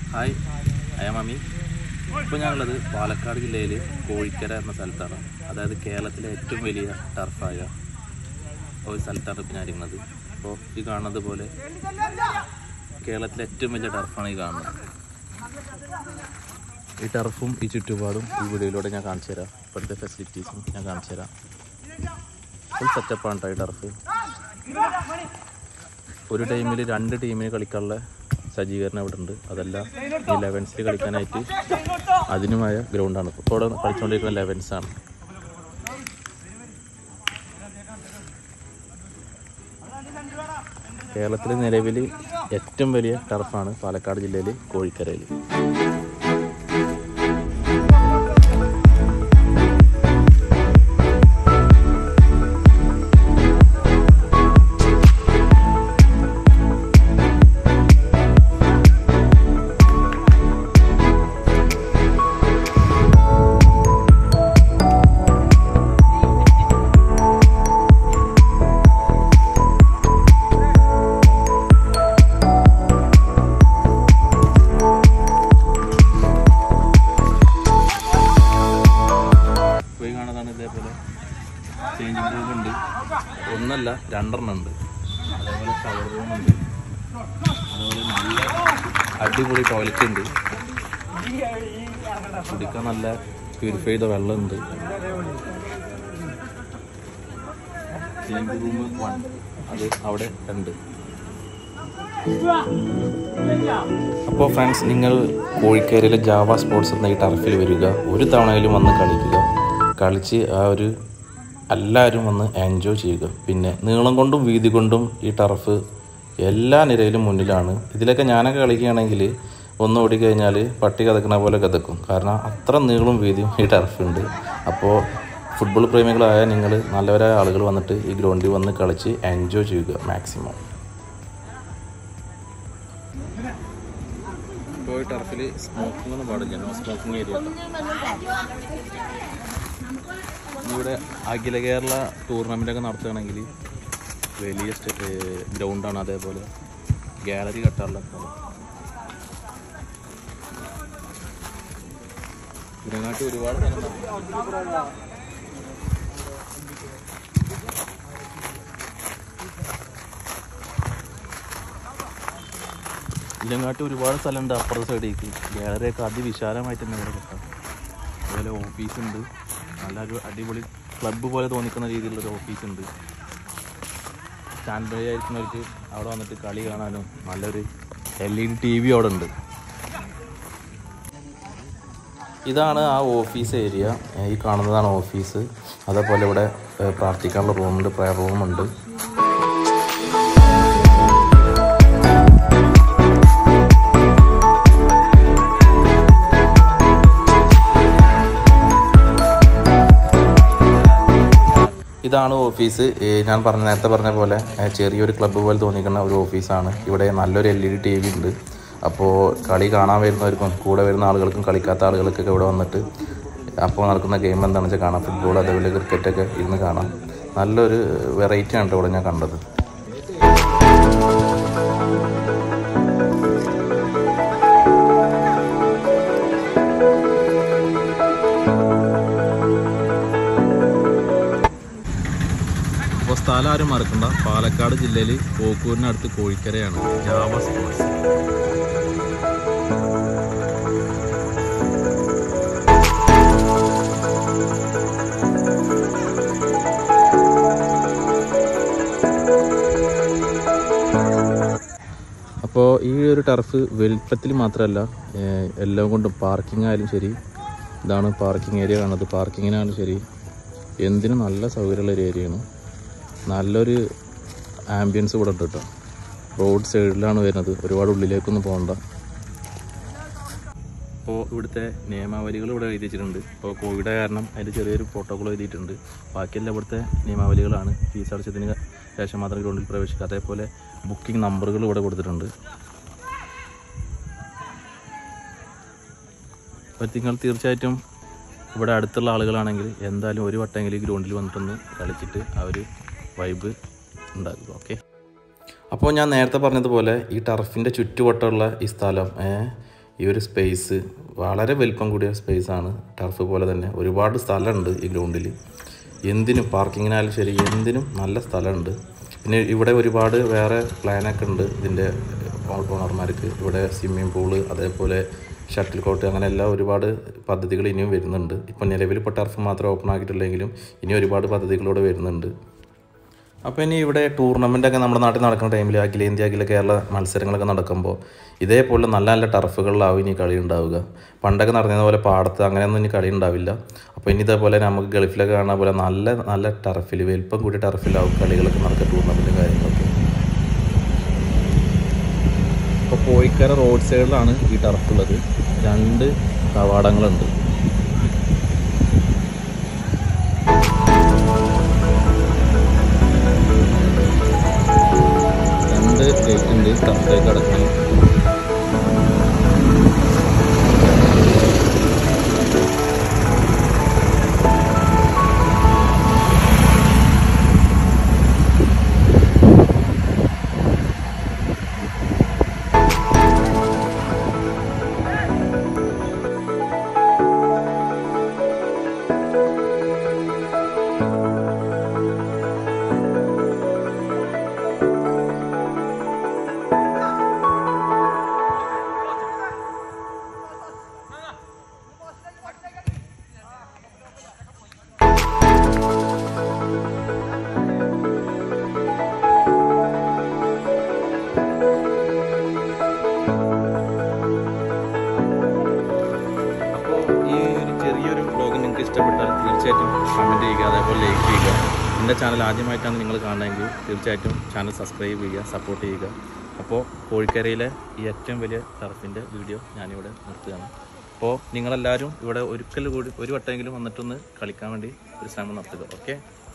hi അയമാമി ഇപ്പോൾ ഞങ്ങളുള്ളത് പാലക്കാട് ജില്ലയിൽ കോഴിക്കര എന്ന സ്ഥലത്താണ് അതായത് കേരളത്തിലെ ഏറ്റവും വലിയ ടർഫായ ഒരു സ്ഥലത്താണ് ഇപ്പോൾ ഞാനിരിക്കുന്നത് അപ്പോൾ ഈ കാണുന്നത് പോലെ കേരളത്തിലെ ഏറ്റവും വലിയ ടർഫാണ് ഈ കാണുന്നത് ഈ ടർഫും ഈ ചുറ്റുപാടും ഈ വീഡിയോയിലൂടെ ഞാൻ കാണിച്ചു തരാം ഇപ്പോഴത്തെ ഫെസിലിറ്റീസും ഞാൻ കാണിച്ചു തരാം ഫുൾ സെറ്റപ്പാണ് കേട്ടോ ഈ ടർഫ് ഒരു ടൈമിൽ രണ്ട് ടീമിന് കളിക്കാനുള്ള സജ്ജീകരണം ഇവിടെ ഉണ്ട് അതല്ല ഈ ലെവൻസിൽ കളിക്കാനായിട്ട് അതിനുമായ ഗ്രൗണ്ടാണ് ഇപ്പോൾ ഇവിടെ കളിച്ചുകൊണ്ടിരിക്കുന്ന ലെവൻസ് ആണ് കേരളത്തിൽ നിലവിൽ ഏറ്റവും വലിയ ടർഫാണ് പാലക്കാട് ജില്ലയിൽ കോഴിക്കരയിൽ പോയി കാണുന്നതാണ് ഇതേപോലെ ചേഞ്ചിങ് റൂം ഉണ്ട് ഒന്നല്ല രണ്ടെണ്ണം ഉണ്ട് അതേപോലെ ഷവർ റൂം ഉണ്ട് അതുപോലെ നല്ല അടിപൊളി ടോയ്ലറ്റ് ഉണ്ട് കുടിക്കാൻ നല്ല പ്യൂരിഫൈ ചെയ്ത വെള്ളമുണ്ട് ചേഞ്ചിങ് റൂം വൺ അത് അവിടെ ഉണ്ട് അപ്പോൾ ഫ്രണ്ട്സ് നിങ്ങൾ കോഴിക്കരയിലെ ജാവ സ്പോർട്സ് എന്ന ഈ ടർഫിൽ വരിക ഒരു തവണയിലും വന്ന് കളിക്കുക കളിച്ച് ആ ഒരു എല്ലാവരും വന്ന് എൻജോയ് ചെയ്യുക പിന്നെ നീളം കൊണ്ടും വീതി കൊണ്ടും ഈ ടർഫ് എല്ലാ നിരയിലും മുന്നിലാണ് ഇതിലൊക്കെ ഞാനൊക്കെ കളിക്കുകയാണെങ്കിൽ ഒന്ന് ഓടിക്കഴിഞ്ഞാൽ പട്ടി കതക്കണ പോലെ കതക്കും കാരണം അത്ര നീളും വീതിയും ഈ ടർഫുണ്ട് അപ്പോൾ ഫുട്ബോൾ പ്രേമികളായ നിങ്ങൾ നല്ലവരായ ആളുകൾ വന്നിട്ട് ഈ ഗ്രൗണ്ടിൽ വന്ന് കളിച്ച് എൻജോയ് ചെയ്യുക മാക്സിമം ഇപ്പോൾ ടർഫിൽ സ്മോക്കിംഗ് ഒന്നും പാടില്ല നോ സ്മോക്കിംഗ് ഏരിയ ഇവിടെ അഖില കേരള ടൂർണമെൻ്റ് ഒക്കെ നടത്തുകയാണെങ്കിൽ വലിയ ഗ്രൗണ്ടാണ് അതേപോലെ ഗാലറി കെട്ടാറുള്ള സ്ഥലം ഇതിനെക്കാട്ടി ഒരുപാട് സ്ഥലം ഇതിനെക്കാട്ടി ഒരുപാട് സ്ഥലമുണ്ട് അപ്പുറത്തെ സൈഡിലേക്ക് ഗാലറിയൊക്കെ അതിവിശാലമായിട്ട് തന്നെ ഇവിടെ കിട്ടാം അതുപോലെ ഓഫീസുണ്ട് നല്ലൊരു അടിപൊളി ക്ലബ്ബ് പോലെ തോന്നിക്കുന്ന രീതിയിലുള്ളൊരു ഓഫീസുണ്ട് സ്റ്റാൻഡ് ബൈ ആയിരിക്കുന്നവർക്ക് അവിടെ വന്നിട്ട് കളി കാണാനും നല്ലൊരു L E D T V അവിടെ ഉണ്ട് ഇതാണ് ആ ഓഫീസ് ഏരിയ ഈ കാണുന്നതാണ് ഓഫീസ് അതേപോലെ ഇവിടെ ഏഹ്, പ്രാർത്ഥിക്കാനുള്ള റൂമുണ്ട് പ്രയർ റൂമുണ്ട് ഇതാണ് ഓഫീസ് ഏ, ഞാൻ പറഞ്ഞ നേരത്തെ പറഞ്ഞ പോലെ ഏ, ചെറിയൊരു ക്ലബ്ബ് പോലെ തോന്നിക്കുന്ന ഒരു ഓഫീസാണ് ഇവിടെ നല്ലൊരു L E D T V ഉണ്ട് അപ്പോൾ കളി കാണാൻ വരുന്നവർക്കും കൂടെ വരുന്ന ആളുകൾക്കും കളിക്കാത്ത ആളുകൾക്കൊക്കെ ഇവിടെ വന്നിട്ട് അപ്പോൾ നടക്കുന്ന ഗെയിം എന്താണെന്ന് വെച്ചാൽ കാണാം ഫുട്ബോൾ അതേപോലെ ക്രിക്കറ്റൊക്കെ ഇരുന്ന് കാണാം നല്ലൊരു വെറൈറ്റി ആണ് കേട്ടോ ഇവിടെ ഞാൻ കണ്ടത് അപ്പോൾ സ്ഥലം ആരും മറക്കണ്ട പാലക്കാട് ജില്ലയിൽ കോക്കൂരിനടുത്ത് കോഴിക്കരയാണ് ജാവ സ്പോർട്സ് അപ്പോൾ ഈ ഒരു ടർഫ് വലിപ്പത്തിൽ മാത്രമല്ല ഏഹ്, എല്ലാം കൊണ്ടും പാർക്കിംഗ് ആയാലും ശരി ഇതാണ് പാർക്കിംഗ് ഏരിയ കാണുന്നത് പാർക്കിങ്ങിനാണ് ശരി എന്തിനും നല്ല സൗകര്യമുള്ള ഒരു ഏരിയയാണ് നല്ലൊരു ആംബിയൻസ് ഇവിടെ ഉണ്ട് കേട്ടോ റോഡ് സൈഡിലാണ് വരുന്നത് ഒരുപാട് ഉള്ളിലേക്കൊന്നും പോകണ്ട അപ്പോൾ ഇവിടുത്തെ നിയമാവലികൾ ഇവിടെ എഴുതി വെച്ചിട്ടുണ്ട് ഇപ്പോൾ കോവിഡ് കാരണം അതിൻ്റെ ചെറിയൊരു പ്രോട്ടോകോൾ എഴുതിയിട്ടുണ്ട് ബാക്കിയെല്ലാം ഇവിടുത്തെ നിയമാവലികളാണ് ഫീസ് അടച്ചതിന് ശേഷം മാത്രം ഗ്രൗണ്ടിൽ പ്രവേശിക്കുക അതേപോലെ ബുക്കിംഗ് നമ്പറുകൾ ഇവിടെ കൊടുത്തിട്ടുണ്ട് അപ്പോൾ നിങ്ങൾ തീർച്ചയായിട്ടും ഇവിടെ അടുത്തുള്ള ആളുകളാണെങ്കിൽ എന്തായാലും ഒരു വട്ടമെങ്കിലും ഈ ഗ്രൗണ്ടിൽ വന്നിട്ടൊന്ന് കളിച്ചിട്ട് ആ ഒരു വൈബ് ഉണ്ടാക്കുക ഓക്കെ അപ്പോൾ ഞാൻ നേരത്തെ പറഞ്ഞതുപോലെ ഈ ടർഫിൻ്റെ ചുറ്റുവട്ടമുള്ള ഈ സ്ഥലം ഏ, ഈ ഒരു സ്പേസ് വളരെ വലിപ്പം കൂടിയ സ്പേസാണ് ടർഫ് പോലെ തന്നെ ഒരുപാട് സ്ഥലമുണ്ട് ഈ ഗ്രൗണ്ടിൽ എന്തിനും പാർക്കിങ്ങിനായാലും ശരി എന്തിനും നല്ല സ്ഥലമുണ്ട് പിന്നെ ഇവിടെ ഒരുപാട് വേറെ പ്ലാനൊക്കെ ഉണ്ട് ഇതിൻ്റെ ഓണർമാർക്ക് ഇവിടെ സ്വിമ്മിംഗ് പൂള് അതേപോലെ ഷട്ടിൽ കോട്ട് അങ്ങനെ എല്ലാ ഒരുപാട് പദ്ധതികൾ ഇനിയും വരുന്നുണ്ട് ഇപ്പം നിലവിൽ ഇപ്പോൾ ടർഫ് മാത്രം ഓപ്പൺ ആക്കിയിട്ടില്ലെങ്കിലും ഇനി ഒരുപാട് പദ്ധതികളോടെ വരുന്നുണ്ട് അപ്പോൾ ഇനി ഇവിടെ ടൂർണമെൻ്റൊക്കെ നമ്മുടെ നാട്ടിൽ നടക്കുന്ന ടൈമിൽ അഖിലേന്ത്യാ അഖില കേരള മത്സരങ്ങളൊക്കെ നടക്കുമ്പോൾ ഇതേപോലെ നല്ല നല്ല ടർഫുകളിലാവും ഇനി കളി ഉണ്ടാവുക പണ്ടൊക്കെ നടന്നത് പോലെ പാടത്ത് അങ്ങനെയൊന്നും ഇനി കളി ഉണ്ടാവില്ല അപ്പോൾ ഇനി ഇതേപോലെ നമുക്ക് ഗൾഫിലൊക്കെ കാണുന്ന പോലെ നല്ല നല്ല ടർഫിൽ വലിപ്പം കൂടി ടർഫിലാവും കളികളൊക്കെ നടക്കുക ടൂർണമെൻറ്റ് കാര്യങ്ങളൊക്കെ ഇപ്പോൾ കോഴിക്കര റോഡ് സൈഡിലാണ് ഈ ടർഫ് ഉള്ളത് രണ്ട് കവാടങ്ങളുണ്ട് രണ്ട് ഗേറ്റ് ഉണ്ട് ടർഫിലേക്ക് അടക്കാൻ അപ്പോൾ ഈ ഒരു ചെറിയൊരു വ്ളോഗ് നിങ്ങൾക്ക് ഇഷ്ടപ്പെട്ടാൽ തീർച്ചയായിട്ടും കമൻറ്റ് ചെയ്യുക അതേപോലെ ലൈക്ക് ചെയ്യുക എൻ്റെ ചാനൽ ആദ്യമായിട്ടാണ് നിങ്ങൾ കാണുന്നതെങ്കിൽ തീർച്ചയായിട്ടും ചാനൽ സബ്സ്ക്രൈബ് ചെയ്യുക സപ്പോർട്ട് ചെയ്യുക അപ്പോൾ കോഴിക്കരയിലെ ഈ ഏറ്റവും വലിയ ടർഫിൻ്റെ വീഡിയോ ഞാനിവിടെ നിർത്തുകയാണ് അപ്പോൾ നിങ്ങളെല്ലാവരും ഇവിടെ ഒരിക്കൽ കൂടി ഒരു വട്ടമെങ്കിലും വന്നിട്ടൊന്ന് കളിക്കാൻ വേണ്ടി ഒരു ശ്രമം നടത്തുക ഓക്കെ